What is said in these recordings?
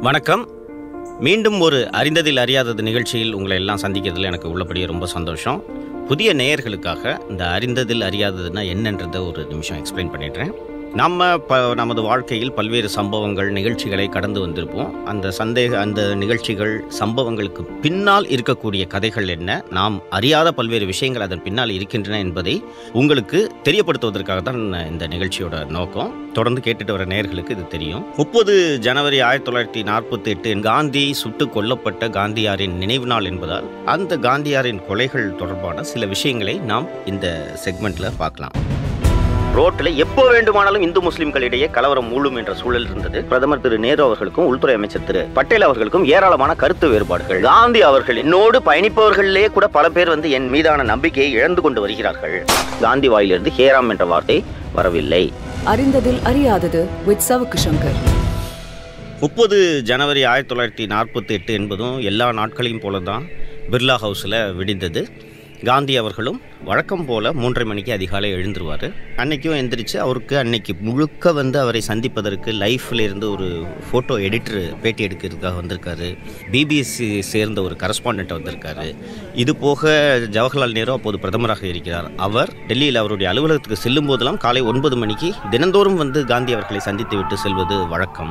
வணக்கம் மீண்டும் ஒரு அறிந்ததில் அறியாதது நிகழ்ச்சியில் உங்களை எல்லாம் சந்திக்கிறதுல எனக்கு உள்ளபடியே ரொம்ப சந்தோஷம் புதிய நேயர்களுக்காக இந்த அறிந்ததில் அறியாததுன்னா என்னன்றதை ஒரு நிமிஷம் எக்ஸ்பிளைன் பண்ணிடுறேன் நம்ம ப நமது வாழ்க்கையில் பல்வேறு சம்பவங்கள் நிகழ்ச்சிகளை கடந்து வந்திருப்போம் அந்த சந்தேக அந்த நிகழ்ச்சிகள் சம்பவங்களுக்கு பின்னால் இருக்கக்கூடிய கதைகள் என்ன நாம் அறியாத பல்வேறு விஷயங்கள் அதன் பின்னால் இருக்கின்றன என்பதை உங்களுக்கு தெரியப்படுத்துவதற்காக தான் இந்த நிகழ்ச்சியோட நோக்கம் தொடர்ந்து கேட்டுட்டு வர நேயர்களுக்கு இது தெரியும் முப்பது ஜனவரி ஆயிரத்தி தொள்ளாயிரத்தி நாற்பத்தி எட்டு காந்தி சுட்டு கொல்லப்பட்ட காந்தியாரின் நினைவு நாள் என்பதால் அந்த காந்தியாரின் கொலைகள் தொடர்பான சில விஷயங்களை நாம் இந்த செக்மெண்ட்ல பார்க்கலாம் ரோட்டில் எப்போ வேண்டுமானாலும் இந்து முஸ்லிம்களிடையே கலவரம் மூழும் என்ற சூழல் இருந்தது பிரதமர் திரு நேரு அவர்களுக்கும் உள்துறை அமைச்சர் திரு பட்டேல் அவர்களுக்கும் ஏராளமான கருத்து வேறுபாடுகள் காந்தி அவர்கள் என்னோடு பயணிப்பவர்களிலே கூட பல பேர் வந்து என் மீதான நம்பிக்கையை இழந்து கொண்டு வருகிறார்கள் காந்தி வாயிலிருந்து ஹேராம் என்ற வார்த்தை வரவில்லை அறிந்ததில் அறியாதது வித் சவுக்கு சங்கர் முப்பது ஜனவரி ஆயிரத்தி தொள்ளாயிரத்தி நாற்பத்தி எட்டு என்பதும் எல்லா நாட்களையும் போல தான் பிர்லா ஹவுஸில் விடிந்தது காந்தி அவர்களும் வழக்கம் போல் மூன்றரை மணிக்கு அதிகாலை எழுந்துருவார் அன்னைக்கும் எந்திரிச்சு அவருக்கு அன்னைக்கு முழுக்க வந்து அவரை சந்திப்பதற்கு லைஃப்ல இருந்து ஒரு ஃபோட்டோ எடிட்டர் பேட்டி எடுக்கிறதுக்காக வந்திருக்காரு பிபிஎஸ்சி சேர்ந்த ஒரு கரஸ்பாண்டன்ட் வந்திருக்காரு இது போக ஜவஹர்லால் நேரு அப்போது பிரதமராக இருக்கிறார் அவர் டெல்லியில் அவருடைய அலுவலகத்துக்கு செல்லும் போதெல்லாம் காலை ஒன்பது மணிக்கு தினந்தோறும் வந்து காந்தி அவர்களை சந்தித்து விட்டு செல்வது வழக்கம்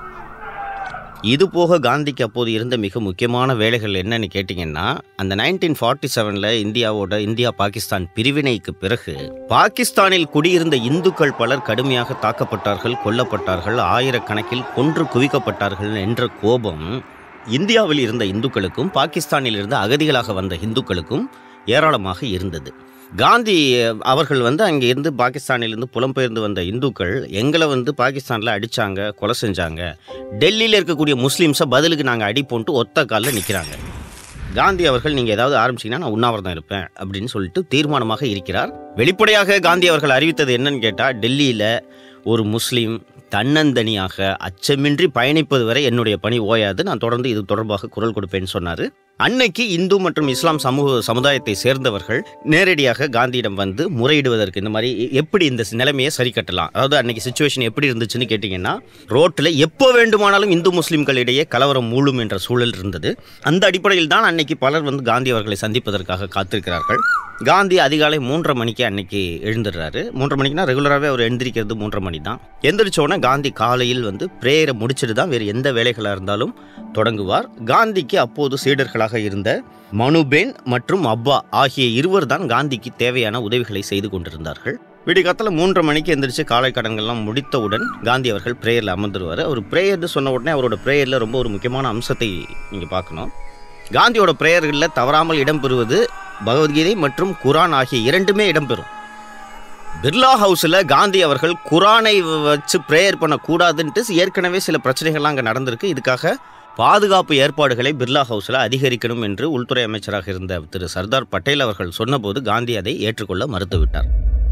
இது போக காந்திக்கு அப்போது இருந்த மிக முக்கியமான வேலைகள் என்னன்னு கேட்டிங்கன்னா அந்த நைன்டீன் ஃபார்ட்டி செவனில் இந்தியாவோட இந்தியா பாகிஸ்தான் பிரிவினைக்கு பிறகு பாகிஸ்தானில் குடியிருந்த இந்துக்கள் பலர் கடுமையாக தாக்கப்பட்டார்கள் கொல்லப்பட்டார்கள் ஆயிரக்கணக்கில் கொன்று குவிக்கப்பட்டார்கள் என்ற கோபம் இந்தியாவில் இருந்த இந்துக்களுக்கும் பாகிஸ்தானில் இருந்த அகதிகளாக வந்த இந்துக்களுக்கும் ஏராளமாக இருந்தது காந்தி அவர்கள் வந்து அங்கே இருந்து பாகிஸ்தானிலிருந்து புலம்பெயர்ந்து வந்த இந்துக்கள் எங்களை வந்து பாகிஸ்தானில் அடித்தாங்க கொலை செஞ்சாங்க டெல்லியில் இருக்கக்கூடிய முஸ்லீம்ஸை பதிலுக்கு நாங்கள் அடிப்போன்ட்டு ஒத்த காலில் நிற்கிறாங்க காந்தி அவர்கள் நீங்கள் ஏதாவது ஆரம்பிச்சீங்கன்னா நான் உண்ணாவிரதம் இருப்பேன் அப்படின்னு சொல்லிட்டு தீர்மானமாக இருக்கிறார் வெளிப்படையாக காந்தி அவர்கள் அறிவித்தது என்னன்னு கேட்டால் டெல்லியில் ஒரு முஸ்லீம் தன்னந்தனியாக அச்சமின்றி பயணிப்பது வரை என்னுடைய பணி ஓயாது நான் தொடர்ந்து இது தொடர்பாக குரல் கொடுப்பேன்னு சொன்னார் அன்னைக்கு இந்து மற்றும் இஸ்லாம் சமூக சமுதாயத்தை சேர்ந்தவர்கள் நேரடியாக காந்தியிடம் வந்து முறையிடுவதற்கு இந்த மாதிரி எப்படி இந்த நிலைமையை சரி கட்டலாம் அதாவது அன்னைக்கு சுச்சுவேஷன் எப்படி இருந்துச்சுன்னு கேட்டிங்கன்னா ரோட்டில் எப்போ வேண்டுமானாலும் இந்து முஸ்லிம்களிடையே கலவரம் மூழும் என்ற சூழல் இருந்தது அந்த அடிப்படையில் தான் அன்னைக்கு பலர் வந்து காந்தி அவர்களை சந்திப்பதற்காக காத்திருக்கிறார்கள் காந்தி அதிகாலை மூன்றரை மணிக்கு அன்னைக்கு எழுந்துடுறாரு மூன்றரை மணிக்குனா ரெகுலராகவே அவர் எழுந்திரிக்கிறது மூன்றரை மணி தான் எந்திரிச்சோன்னே காந்தி காலையில் வந்து பிரேயரை முடிச்சுட்டு தான் வேறு எந்த வேலைகளாக இருந்தாலும் தொடங்குவார் காந்திக்கு அப்போது சீடர்களாக இருந்த மனுபென் மற்றும் அப்பா ஆகிய இருவர் தான் காந்திக்கு தேவையான உதவிகளை செய்து கொண்டிருந்தார்கள் விடிகாத்தில் மூன்றரை மணிக்கு எந்திரிச்சு காலை கடன்கள்லாம் முடித்தவுடன் காந்தி அவர்கள் ப்ரேயரில் அமர்ந்துருவார் அவர் ப்ரேயர்னு சொன்ன உடனே அவரோட ப்ரேயரில் ரொம்ப ஒரு முக்கியமான அம்சத்தை நீங்கள் பார்க்கணும் காந்தியோட ப்ரேயர்களில் தவறாமல் இடம்பெறுவது பகவத்கீதை மற்றும் குரான் ஆகிய இரண்டுமே இடம்பெறும் பிர்லா ஹவுஸில் காந்தி அவர்கள் குரானை வச்சு ப்ரேயர் பண்ணக்கூடாதுன்ட்டு ஏற்கனவே சில பிரச்சனைகள்லாம் அங்கே நடந்திருக்கு இதுக்காக பாதுகாப்பு ஏற்பாடுகளை பிர்லா ஹவுஸில் அதிகரிக்கணும் என்று உள்துறை அமைச்சராக இருந்த திரு சர்தார் பட்டேல் அவர்கள் சொன்னபோது காந்தி அதை ஏற்றுக்கொள்ள மறுத்துவிட்டார்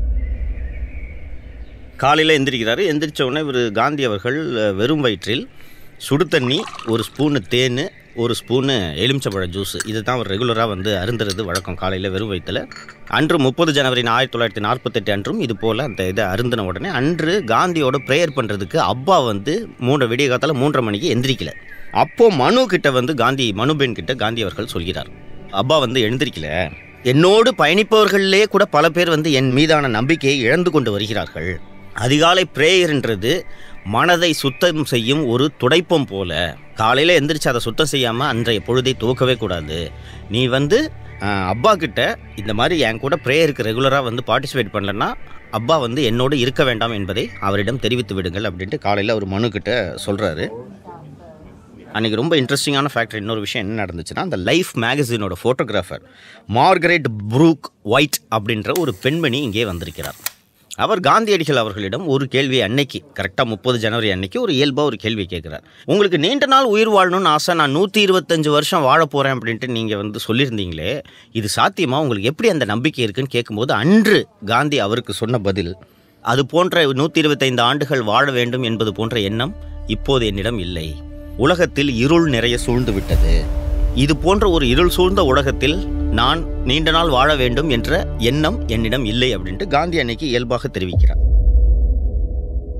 காலையில் எந்திரிக்கிறாரு எந்திரிச்ச உடனே இவர் காந்தி அவர்கள் வெறும் வயிற்றில் சுடு தண்ணி ஒரு ஸ்பூனு தேன் ஒரு ஸ்பூனு எலுமிச்சப்பழ ஜூஸ் இது தான் அவர் ரெகுலராக வந்து அருந்துறது வழக்கம் காலையில் வெறும் வயிற்றில் அன்று முப்பது ஜனவரி ஆயிரத்தி தொள்ளாயிரத்தி நாற்பத்தெட்டு அன்றும் இது போல் அந்த இதை அருந்தின உடனே அன்று காந்தியோட ப்ரேயர் பண்ணுறதுக்கு அப்பா வந்து மூன்று விடிய காலத்தில் மூன்றரை மணிக்கு எந்திரிக்கல அப்போ மனு கிட்ட வந்து காந்தி மனுபென் கிட்ட காந்தி அவர்கள் சொல்கிறார் அப்பா வந்து எழுந்திருக்கல என்னோடு பயணிப்பவர்களிலே கூட பல பேர் வந்து என் மீதான நம்பிக்கையை இழந்து கொண்டு வருகிறார்கள் அதிகாலை பிரேயர்ன்றது மனதை சுத்தம் செய்யும் ஒரு துடைப்பம் போல காலையில் எந்திரிச்சு அதை சுத்தம் செய்யாமல் அன்றைய பொழுதை துவக்கவே கூடாது நீ வந்து அஹ், அப்பா கிட்ட இந்த மாதிரி என் கூட ப்ரேயருக்கு ரெகுலராக வந்து பார்ட்டிசிபேட் பண்ணலன்னா அப்பா வந்து என்னோடு இருக்க வேண்டாம் என்பதை அவரிடம் தெரிவித்து விடுங்கள் அப்படின்ட்டு காலையில் அவர் மனு கிட்ட சொல்கிறாரு அன்றைக்கி ரொம்ப இன்ட்ரெஸ்டிங்கான ஃபேக்டர் இன்னொரு விஷயம் என்ன நடந்துச்சுன்னா அந்த லைஃப் மேகசினோட ஃபோட்டோகிராஃபர் மார்கரெட் ப்ரூக் ஒயிட் அப்படின்ற ஒரு பெண்மணி இங்கே வந்திருக்கிறார் அவர் காந்தியடிகள் அவர்களிடம் ஒரு கேள்வி அன்னைக்கு கரெக்டாக முப்பது ஜனவரி அன்னைக்கு ஒரு இயல்பாக ஒரு கேள்வி கேட்குறார் உங்களுக்கு நீண்ட நாள் உயிர் வாழணும்னு ஆசை நான் நூற்றி இருபத்தஞ்சு வருஷம் வாழ போகிறேன் அப்படின்ட்டு நீங்கள் வந்து சொல்லியிருந்தீங்களே இது சாத்தியமா உங்களுக்கு எப்படி அந்த நம்பிக்கை இருக்குன்னு கேட்கும்போது அன்று காந்தி அவருக்கு சொன்ன பதில் அது போன்ற நூற்றி இருபத்தைந்து ஆண்டுகள் வாழ வேண்டும் என்பது போன்ற எண்ணம் இப்போது என்னிடம் இல்லை உலகத்தில் இருள் நிறைய சூழ்ந்து விட்டது இது போன்ற ஒரு இருள் சூழ்ந்த உலகத்தில் நான் நீண்ட நாள் வாழ வேண்டும் என்ற எண்ணம் என்னிடம் இல்லை அப்படின்ட்டு காந்தி அன்னைக்கு இயல்பாக தெரிவிக்கிறார்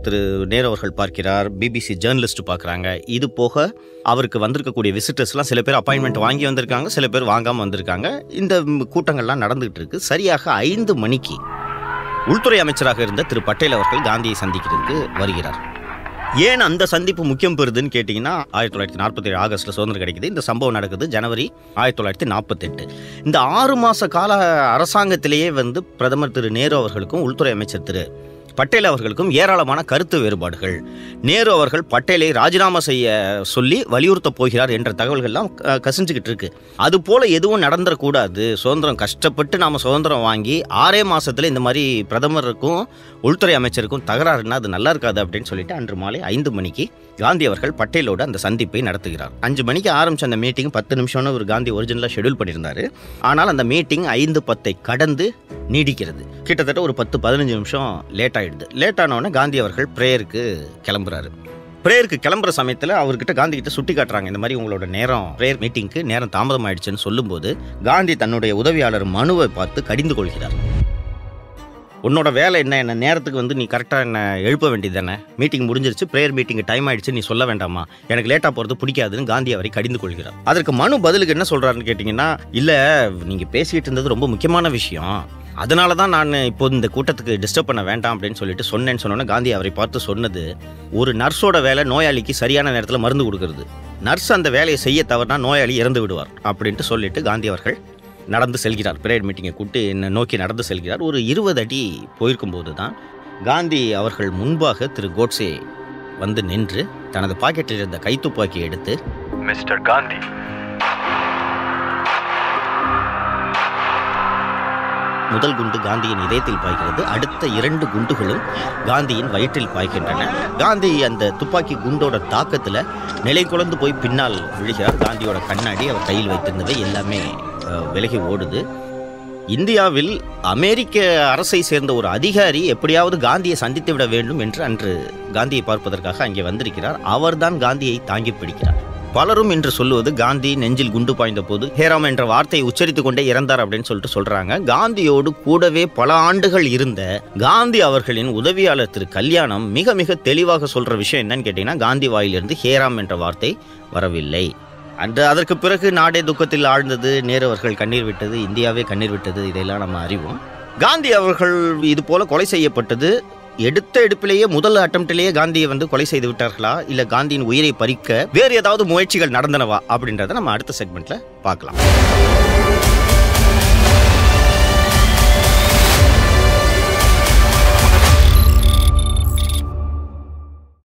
திரு நேரு அவர்கள் பார்க்கிறார் பிபிசி ஜேர்னலிஸ்ட் பார்க்குறாங்க இது போக அவருக்கு வந்திருக்கக்கூடிய விசிட்டர்ஸ்லாம் சில பேர் அப்பாயின்மெண்ட் வாங்கி வந்திருக்காங்க சில பேர் வாங்காமல் வந்திருக்காங்க இந்த ம், கூட்டங்கள்லாம் நடந்துகிட்டு இருக்கு சரியாக ஐந்து மணிக்கு உள்துறை அமைச்சராக இருந்த திரு பட்டேல் அவர்கள் காந்தியை சந்திக்கிறதுக்கு வருகிறார் ஏன் அந்த சந்திப்பு முக்கியம் பெறுதுன்னு கேட்டிங்கன்னா ஆயிரத்தி தொள்ளாயிரத்தி நாற்பத்தி ஏழு ஆகஸ்ட்டில் சுதந்திரம் கிடைக்குது இந்த சம்பவம் நடக்குது ஜனவரி ஆயிரத்தி தொள்ளாயிரத்தி நாற்பத்தெட்டு இந்த ஆறு மாத கால அரசாங்கத்திலேயே வந்து பிரதமர் திரு நேரு அவர்களுக்கும் உள்துறை அமைச்சர் திரு பட்டேல் அவர்களுக்கும் ஏராளமான கருத்து வேறுபாடுகள் நேரு அவர்கள் பட்டேலை ராஜினாமா செய்ய சொல்லி வலியுறுத்த போகிறார் என்ற தகவல்கள்லாம் க- கசிஞ்சுக்கிட்டு இருக்கு அது போல எதுவும் நடந்துடக்கூடாது சுதந்திரம் கஷ்டப்பட்டு நாம சுதந்திரம் வாங்கி ஆறே மாசத்துல இந்த மாதிரி பிரதமருக்கும் உள்துறை அமைச்சருக்கும் தகராறுனா அது நல்லா இருக்காது அப்படின்னு சொல்லிட்டு அன்று மாலை ஐந்து மணிக்கு காந்தி அவர்கள் பட்டேலோடு அந்த சந்திப்பை நடத்துகிறார் அஞ்சு மணிக்கு ஆரம்பிச்ச அந்த மீட்டிங் பத்து நிமிஷம்னு ஒரு காந்தி ஒரிஜினலாக ஷெட்யூல் பண்ணியிருந்தாரு ஆனால் அந்த மீட்டிங் ஐந்து பத்தை கடந்து நீடிக்கிறது கிட்டத்தட்ட ஒரு பத்து பதினஞ்சு நிமிஷம் லேட் ஆயிடுது லேட் ஆனவுடனே காந்தி அவர்கள் ப்ரேயருக்கு கிளம்புறாரு ப்ரேயருக்கு கிளம்புற சமயத்தில் அவர்கிட்ட காந்தி கிட்ட சுட்டி காட்டுறாங்க இந்த மாதிரி உங்களோட நேரம் ப்ரேயர் மீட்டிங்க்கு நேரம் தாமதம் ஆயிடுச்சுன்னு சொல்லும்போது காந்தி தன்னுடைய உதவியாளர் மனுவை பார்த்து கடிந்து கொள்கிறார் உன்னோட வேலை என்ன என்ன நேரத்துக்கு வந்து நீ கரெக்டாக என்ன எழுப்ப வேண்டியது தானே மீட்டிங் முடிஞ்சிருச்சு ப்ரேயர் மீட்டிங் டைம் ஆயிடுச்சு நீ சொல்ல வேண்டாமா எனக்கு லேட்டாக போகிறது பிடிக்காதுன்னு காந்தி அவரை கடிந்து கொள்கிறார் அதற்கு மனு பதிலுக்கு என்ன சொல்கிறாருன்னு கேட்டிங்கன்னா இல்லை நீங்கள் பேசிகிட்டு இருந்தது ரொம்ப முக்கியமான விஷயம் அதனால தான் நான் இப்போ இந்த கூட்டத்துக்கு டிஸ்டர்ப் பண்ண வேண்டாம் அப்படின்னு சொல்லிட்டு சொன்னேன்னு சொன்னோன்னே காந்தி அவரை பார்த்து சொன்னது ஒரு நர்ஸோட வேலை நோயாளிக்கு சரியான நேரத்தில் மருந்து கொடுக்கறது நர்ஸ் அந்த வேலையை செய்ய தவறுனா நோயாளி இறந்து விடுவார் அப்படின்ட்டு சொல்லிட்டு காந்தி அவர்கள் நடந்து செல்கிறார் பிரேயர் மீட்டிங்கை கூட்டு என்னை நோக்கி நடந்து செல்கிறார் ஒரு இருபது அடி போயிருக்கும்போது தான் காந்தி அவர்கள் முன்பாக திரு கோட்ஸே வந்து நின்று தனது பாக்கெட்டில் இருந்த கைத்துப்பாக்கி எடுத்து மிஸ்டர் காந்தி முதல் குண்டு காந்தியின் இதயத்தில் பாய்கிறது அடுத்த இரண்டு குண்டுகளும் காந்தியின் வயிற்றில் பாய்கின்றன காந்தி அந்த துப்பாக்கி குண்டோட தாக்கத்தில் நிலை குழந்து போய் பின்னால் விழுகிறார் காந்தியோட கண்ணாடி அவர் கையில் வைத்திருந்தவை எல்லாமே அஹ், விலகி ஓடுது இந்தியாவில் அமெரிக்க அரசை சேர்ந்த ஒரு அதிகாரி எப்படியாவது காந்தியை சந்தித்து விட வேண்டும் என்று அன்று காந்தியை பார்ப்பதற்காக அங்கே வந்திருக்கிறார் அவர்தான் காந்தியை தாங்கி பிடிக்கிறார் பலரும் இன்று சொல்லுவது காந்தி நெஞ்சில் குண்டு பாய்ந்த போது ஹேராம் என்ற வார்த்தையை உச்சரித்துக் கொண்டே இறந்தார் அப்படின்னு சொல்லிட்டு சொல்றாங்க காந்தியோடு கூடவே பல ஆண்டுகள் இருந்த காந்தி அவர்களின் உதவியாளர் திரு கல்யாணம் மிக மிக தெளிவாக சொல்ற விஷயம் என்னன்னு கேட்டீங்கன்னா காந்தி வாயிலிருந்து ஹேராம் என்ற வார்த்தை வரவில்லை அன்று அதற்கு பிறகு நாடே துக்கத்தில் ஆழ்ந்தது நேரு அவர்கள் கண்ணீர் விட்டது இந்தியாவே கண்ணீர் விட்டது இதையெல்லாம் நம்ம அறிவோம் காந்தி அவர்கள் இது போல கொலை செய்யப்பட்டது எடுத்த எடுப்பிலேயே முதல் அட்டம்ப்டிலேயே காந்தியை வந்து கொலை செய்து விட்டார்களா இல்ல காந்தியின் உயிரை பறிக்க வேறு ஏதாவது முயற்சிகள் நடந்தனவா அப்படின்றத நம்ம அடுத்த செக்மெண்ட்ல பார்க்கலாம்